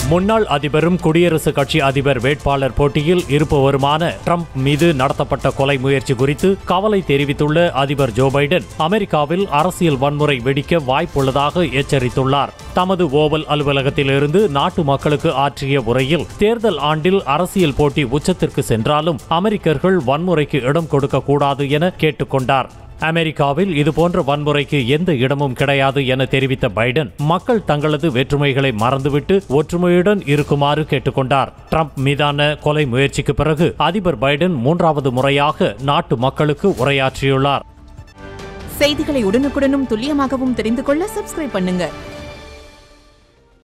முன்னாள் அதிபரும் குடியரசுக் கட்சி அதிபர் வேட்பாளர் போட்டியில் இருப்பவருமான ட்ரம்ப் மீது நடத்தப்பட்ட கொலை முயற்சி குறித்து கவலை தெரிவித்துள்ள அதிபர் ஜோ பைடன் அமெரிக்காவில் அரசியல் வன்முறை வெடிக்க வாய்ப்புள்ளதாக எச்சரித்துள்ளார் தமது ஓவல் அலுவலகத்திலிருந்து நாட்டு மக்களுக்கு ஆற்றிய உரையில் தேர்தல் ஆண்டில் அரசியல் போட்டி உச்சத்திற்கு சென்றாலும் அமெரிக்கர்கள் வன்முறைக்கு இடம் கொடுக்கக்கூடாது என கேட்டுக்கொண்டார் அமெரிக்காவில் இதுபோன்ற வன்முறைக்கு எந்த இடமும் கிடையாது என தெரிவித்த பைடன் மக்கள் தங்களது வேற்றுமைகளை மறந்துவிட்டு ஒற்றுமையுடன் இருக்குமாறு கேட்டுக்கொண்டார் ட்ரம்ப் மீதான கொலை முயற்சிக்கு பிறகு அதிபர் பைடன் மூன்றாவது முறையாக நாட்டு மக்களுக்கு உரையாற்றியுள்ளார் செய்திகளை உடனுக்குடனும் துல்லியமாகவும் தெரிந்து கொள்ள சப்ஸ்கிரைப் பண்ணுங்க